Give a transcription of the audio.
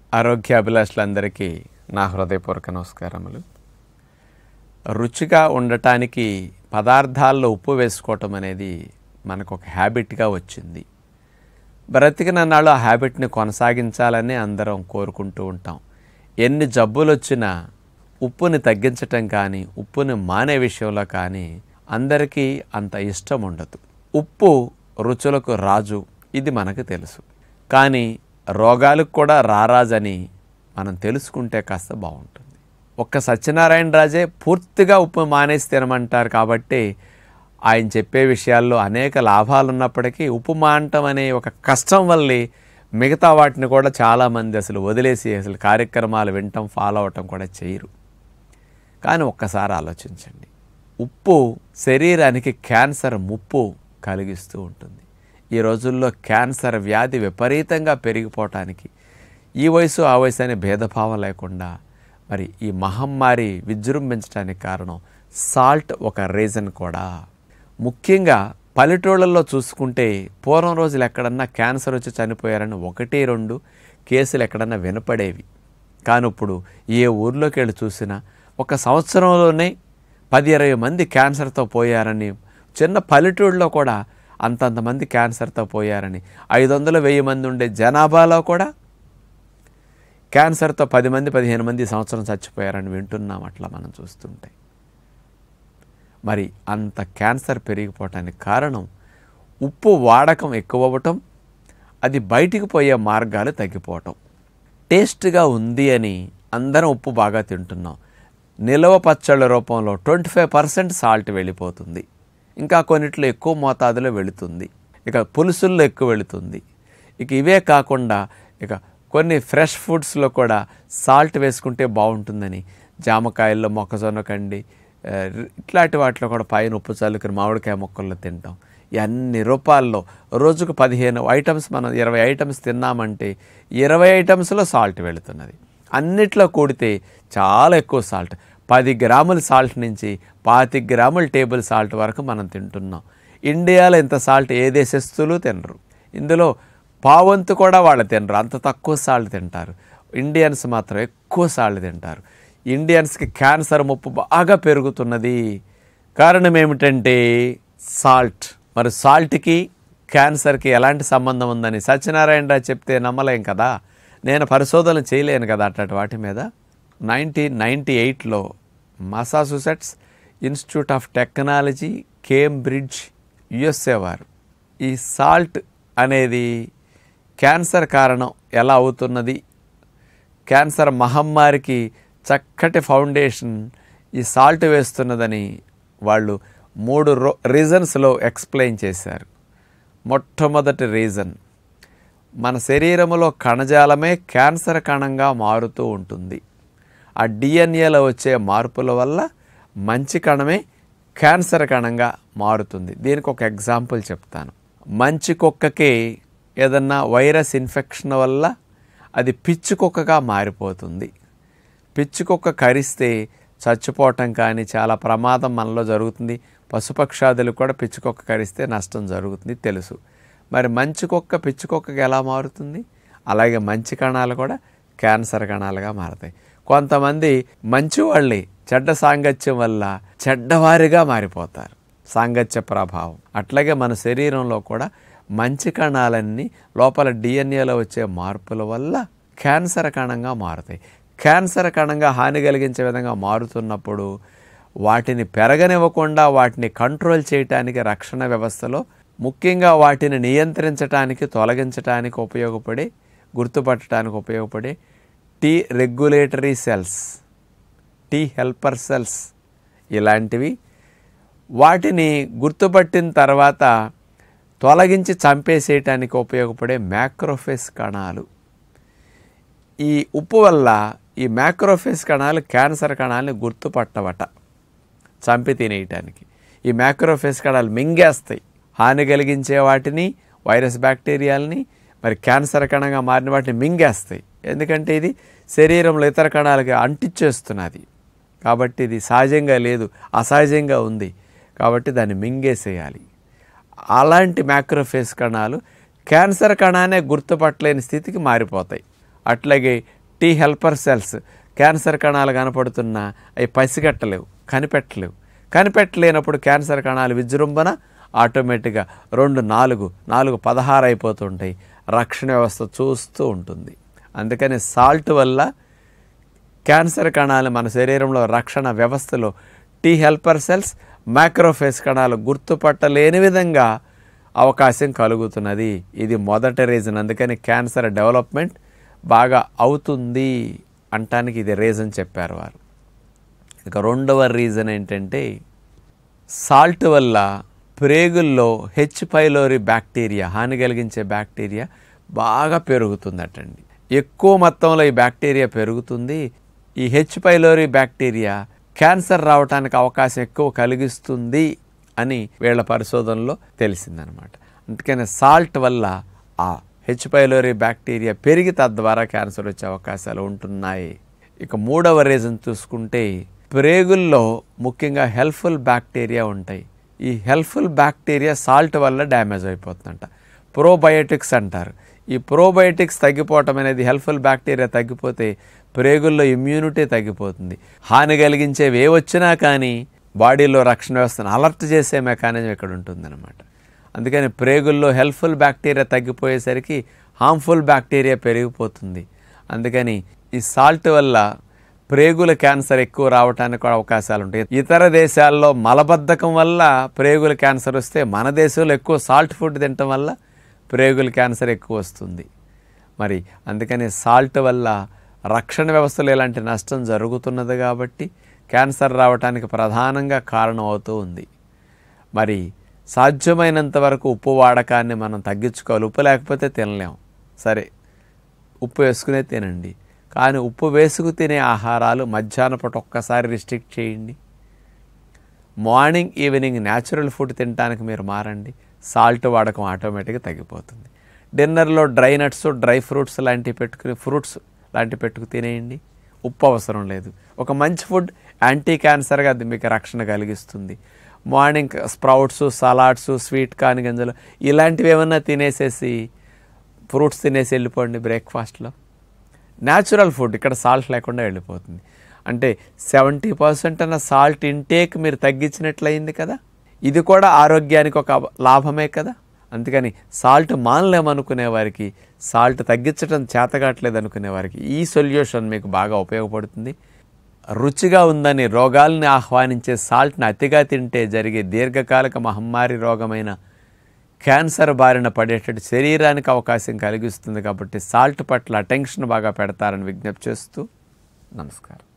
ఆరోగ్యాభిలాషులందరికీ నా హృదయపూర్వక నమస్కారములు రుచిగా ఉండటానికి పదార్థాల్లో ఉప్పు వేసుకోవటం అనేది మనకు ఒక హ్యాబిట్గా వచ్చింది బ్రతికినన్నాళ్ళు ఆ హ్యాబిట్ని కొనసాగించాలని అందరం కోరుకుంటూ ఉంటాం ఎన్ని జబ్బులు వచ్చినా ఉప్పుని తగ్గించటం కానీ ఉప్పుని మానే విషయంలో కానీ అందరికీ అంత ఇష్టం ఉండదు ఉప్పు రుచులకు రాజు ఇది మనకు తెలుసు కానీ రోగాలకు కూడా రారాజని మనం తెలుసుకుంటే కాస్త బాగుంటుంది ఒక్క సత్యనారాయణ రాజే పూర్తిగా ఉప్పు మానేసి తినమంటారు కాబట్టి ఆయన చెప్పే విషయాల్లో అనేక లాభాలు ఉన్నప్పటికీ ఉప్పు మానటం అనే ఒక కష్టం వల్లే మిగతా వాటిని కూడా చాలామంది అసలు వదిలేసి అసలు కార్యక్రమాలు వినటం ఫాలో అవటం కూడా చేయరు కానీ ఒక్కసారి ఆలోచించండి ఉప్పు శరీరానికి క్యాన్సర్ ముప్పు కలిగిస్తూ ఉంటుంది ఈ రోజుల్లో క్యాన్సర్ వ్యాధి విపరీతంగా పెరిగిపోవటానికి ఈ వయసు ఆ వయసు అనే భేదభావం లేకుండా మరి ఈ మహమ్మారి విజృంభించడానికి కారణం సాల్ట్ ఒక రీజన్ కూడా ముఖ్యంగా పల్లెటూళ్ళల్లో చూసుకుంటే పూర్వం రోజులు ఎక్కడన్నా క్యాన్సర్ వచ్చి చనిపోయారని ఒకటి రెండు కేసులు ఎక్కడన్నా వినపడేవి కానీ ఇప్పుడు ఏ ఊర్లోకి వెళ్ళి చూసినా ఒక సంవత్సరంలోనే పది ఇరవై మంది క్యాన్సర్తో పోయారని చిన్న పల్లెటూళ్ళలో కూడా అంతంత మంది క్యాన్సర్తో పోయారని ఐదు వందలు వెయ్యి మంది ఉండే జనాభాలో కూడా క్యాన్సర్తో పది మంది పదిహేను మంది ఈ సంవత్సరం చచ్చిపోయారని వింటున్నాం అట్లా మనం చూస్తుంటే మరి అంత క్యాన్సర్ పెరిగిపోవటానికి కారణం ఉప్పు వాడకం ఎక్కువ అవ్వటం అది బయటికి పోయే మార్గాలు తగ్గిపోవటం టేస్ట్గా ఉంది అని అందరం ఉప్పు బాగా తింటున్నాం నిలవ పచ్చళ్ళ రూపంలో ట్వంటీ ఫైవ్ పర్సెంట్ సాల్ట్ వెళ్ళిపోతుంది ఇంకా కొన్నిట్లో ఎక్కువ మోతాదులో వెళుతుంది ఇక పులుసుల్లో ఎక్కువ వెళుతుంది ఇక ఇవే కాకుండా ఇక కొన్ని ఫ్రెష్ ఫుడ్స్లో కూడా సాల్ట్ వేసుకుంటే బాగుంటుందని జామకాయల్లో మొక్కజొన్న కండి ఆ, ఇట్లాంటి వాటిలో కూడా పైన ఉప్పు చల్లుకుని మామిడికాయ మొక్కల్లో తింటాం ఈ అన్ని రూపాల్లో రోజుకు పదిహేను ఐటమ్స్ మనం ఇరవై ఐటమ్స్ తిన్నామంటే ఇరవై ఐటమ్స్లో సాల్ట్ వెళుతున్నది అన్నిట్లో కూడితే చాలా ఎక్కువ సాల్ట్ పది గ్రాముల సాల్ట్ నుంచి పాతి గ్రాముల టేబుల్ సాల్ట్ వరకు మనం తింటున్నాం ఇండియాలో ఇంత సాల్ట్ ఏ దేశస్తులు తినరు ఇందులో పావంతు కూడా వాళ్ళు తినరు అంత తక్కువ సాల్ట్ తింటారు ఇండియన్స్ మాత్రం ఎక్కువ సాల్ట్ తింటారు ఇండియన్స్కి క్యాన్సర్ ముప్పు బాగా పెరుగుతున్నది కారణం ఏమిటంటే సాల్ట్ మరి సాల్ట్కి క్యాన్సర్కి ఎలాంటి సంబంధం ఉందని సత్యనారాయణరావు చెప్తే నమ్మలేం కదా నేను పరిశోధన చేయలేను కదా అట్లాంటి వాటి మీద నైన్టీన్ నైంటీ ఎయిట్లో Massachusetts Institute of Technology Cambridge USA వారు ఈ సాల్ట్ అనేది క్యాన్సర్ కారణం ఎలా అవుతున్నది క్యాన్సర్ మహమ్మారికి చక్కటి ఫౌండేషన్ ఈ సాల్ట్ వేస్తున్నదని వాళ్ళు మూడు రో రీజన్స్లో ఎక్స్ప్లెయిన్ చేశారు మొట్టమొదటి రీజన్ మన శరీరంలో కణజాలమే క్యాన్సర్ కణంగా మారుతూ ఉంటుంది ఆ డిఎన్ఏలో వచ్చే మార్పుల వల్ల మంచి కణమే క్యాన్సర్ కణంగా మారుతుంది దీనికి ఒక ఎగ్జాంపుల్ చెప్తాను మంచి కుక్కకి ఏదన్నా వైరస్ ఇన్ఫెక్షన్ వల్ల అది పిచ్చి కుక్కగా మారిపోతుంది పిచ్చి కుక్క కరిస్తే చచ్చిపోవటం కానీ చాలా ప్రమాదం మనలో జరుగుతుంది పశుపక్షాదులు కూడా పిచ్చి కుక్క కరిస్తే నష్టం జరుగుతుంది తెలుసు మరి మంచి కుక్క పిచ్చి కుక్కకి ఎలా మారుతుంది అలాగే మంచి కణాలు కూడా క్యాన్సర్ కణాలుగా మారతాయి కొంతమంది మంచి వాళ్ళే చెడ్డ సాంగత్యం వల్ల చెడ్డవారిగా మారిపోతారు సాంగత్య ప్రభావం అట్లాగే మన శరీరంలో కూడా మంచి కణాలన్నీ లోపల డిఎన్ఏలో వచ్చే మార్పుల వల్ల క్యాన్సర్ కణంగా మారుతాయి క్యాన్సర్ కణంగా హాని కలిగించే విధంగా మారుతున్నప్పుడు వాటిని పెరగనివ్వకుండా వాటిని కంట్రోల్ చేయటానికి రక్షణ వ్యవస్థలో ముఖ్యంగా వాటిని నియంత్రించటానికి తొలగించటానికి ఉపయోగపడే గుర్తుపట్టడానికి ఉపయోగపడే T regulatory cells T helper cells ఇలాంటివి వాటిని గుర్తుపట్టిన తర్వాత తొలగించి చంపేసేయటానికి ఉపయోగపడే మ్యాక్రోఫేస్ కణాలు ఈ ఉప్పు వల్ల ఈ మ్యాక్రోఫేస్ కణాలు క్యాన్సర్ కణాలని గుర్తుపట్టవట చంపి తినేయటానికి ఈ మ్యాక్రోఫేస్ కణాలు మింగేస్తాయి హాని కలిగించే వాటిని వైరస్ బ్యాక్టీరియాలని మరి క్యాన్సర్ కణంగా మారిన వాటిని మింగేస్తాయి ఎందుకంటే ఇది శరీరంలో ఇతర కణాలకి అంటించేస్తున్నది కాబట్టి ఇది సహజంగా లేదు అసహజంగా ఉంది కాబట్టి దాన్ని మింగేసేయాలి అలాంటి మ్యాక్రోఫేస్ కణాలు క్యాన్సర్ కణానే గుర్తుపట్టలేని స్థితికి మారిపోతాయి అట్లాగే టీ హెల్పర్ సెల్స్ క్యాన్సర్ కణాలు కనపడుతున్నా అవి పసిగట్టలేవు కనిపెట్టలేవు కనిపెట్టలేనప్పుడు క్యాన్సర్ కణాలు విజృంభణ ఆటోమేటిక్గా రెండు నాలుగు నాలుగు పదహారు అయిపోతుంటాయి రక్షణ వ్యవస్థ చూస్తూ ఉంటుంది అందుకని సాల్ట్ వల్ల క్యాన్సర్ కణాలు మన శరీరంలో రక్షణ వ్యవస్థలో టీ హెల్పర్ సెల్స్ మైక్రోఫేస్ కణాలు గుర్తుపట్టలేని విధంగా అవకాశం కలుగుతున్నది ఇది మొదటి రీజన్ అందుకని క్యాన్సర్ డెవలప్మెంట్ బాగా అవుతుంది అంటానికి ఇది రీజన్ చెప్పారు వారు ఇక రెండవ రీజన్ ఏంటంటే సాల్ట్ వల్ల ప్రేగుల్లో హెచ్ పైలోరి బ్యాక్టీరియా హాని కలిగించే బ్యాక్టీరియా బాగా పెరుగుతుందటండి ఎక్కువ మొత్తంలో ఈ బ్యాక్టీరియా పెరుగుతుంది ఈ హెచ్ పైలోరి బ్యాక్టీరియా క్యాన్సర్ రావడానికి అవకాశం ఎక్కువ కలిగిస్తుంది అని వీళ్ళ పరిశోధనలో తెలిసిందనమాట అందుకని సాల్ట్ వల్ల ఆ హెచ్ పైలోరి బ్యాక్టీరియా పెరిగి తద్వారా క్యాన్సర్ వచ్చే అవకాశాలు ఉంటున్నాయి ఇక మూడవ రీజన్ చూసుకుంటే ప్రేగుల్లో ముఖ్యంగా హెల్ప్ఫుల్ బ్యాక్టీరియా ఉంటాయి ఈ హెల్ప్ఫుల్ బ్యాక్టీరియా సాల్ట్ వల్ల డ్యామేజ్ అయిపోతుందంట ప్రోబయోటిక్స్ అంటారు ఈ ప్రోబయోటిక్స్ తగ్గిపోవటం అనేది హెల్ప్ఫుల్ బ్యాక్టీరియా తగ్గిపోతే ప్రేగుల్లో ఇమ్యూనిటీ తగ్గిపోతుంది హాని కలిగించేవి ఏ వచ్చినా కానీ బాడీలో రక్షణ వ్యవస్థను అలర్ట్ చేసే మెకానిజం ఇక్కడ ఉంటుందన్నమాట అందుకని ప్రేగుల్లో హెల్ప్ఫుల్ బ్యాక్టీరియా తగ్గిపోయేసరికి హార్మ్ఫుల్ బ్యాక్టీరియా పెరిగిపోతుంది అందుకని ఈ సాల్ట్ వల్ల ప్రేగుల క్యాన్సర్ ఎక్కువ రావడానికి కూడా అవకాశాలు ఉంటాయి ఇతర దేశాల్లో మలబద్ధకం వల్ల ప్రేగుల క్యాన్సర్ వస్తే మన దేశంలో ఎక్కువ సాల్ట్ ఫుడ్ తినటం వల్ల ప్రేగుల క్యాన్సర్ ఎక్కువ వస్తుంది మరి అందుకని సాల్ట్ వల్ల రక్షణ వ్యవస్థలో ఇలాంటి నష్టం జరుగుతున్నది కాబట్టి క్యాన్సర్ రావడానికి ప్రధానంగా కారణం అవుతూ ఉంది మరి సాధ్యమైనంత వరకు ఉప్పు వాడకాన్ని మనం తగ్గించుకోవాలి ఉప్పు లేకపోతే తినలేం సరే ఉప్పు వేసుకునే తినండి కానీ ఉప్పు వేసుకు తినే ఆహారాలు మధ్యాహ్నం పూట ఒక్కసారి రిస్ట్రిక్ట్ చేయండి మార్నింగ్ ఈవినింగ్ న్యాచురల్ ఫుడ్ తినడానికి మీరు మారండి సాల్ట్ వాడకం ఆటోమేటిక్గా తగ్గిపోతుంది డిన్నర్లో డ్రై నట్స్ డ్రై ఫ్రూట్స్ లాంటివి పెట్టుకుని ఫ్రూట్స్ లాంటివి పెట్టుకు తినేయండి ఉప్పు అవసరం లేదు ఒక మంచి ఫుడ్ యాంటీ క్యాన్సర్గా అది మీకు రక్షణ కలిగిస్తుంది morning sprouts salads sweet corn గింజలు ఇలాంటివి ఏమన్నా తినేసేసి ఫ్రూట్స్ తినేసి వెళ్ళిపోండి బ్రేక్ఫాస్ట్లో న్యాచురల్ ఫుడ్ ఇక్కడ సాల్ట్ లేకుండా వెళ్ళిపోతుంది అంటే సెవెంటీ పర్సెంట్ అన్న సాల్ట్ ఇంటేక్ మీరు తగ్గించినట్లయింది కదా ఇది కూడా ఆరోగ్యానికి ఒక లాభమే కదా అందుకని సాల్ట్ మానలేమనుకునే వారికి సాల్ట్ తగ్గించడం చేతగాట్లేదు అనుకునే వారికి ఈ సొల్యూషన్ మీకు బాగా ఉపయోగపడుతుంది రుచిగా ఉందని రోగాల్ని ఆహ్వానించే సాల్ట్ని అతిగా తింటే జరిగే దీర్ఘకాలిక మహమ్మారి రోగమైన క్యాన్సర్ బారిన పడేటట్టు శరీరానికి అవకాశం కలిగిస్తుంది కాబట్టి సాల్ట్ పట్ల అటెన్షన్ బాగా పెడతారని విజ్ఞప్తి చేస్తూ నమస్కారం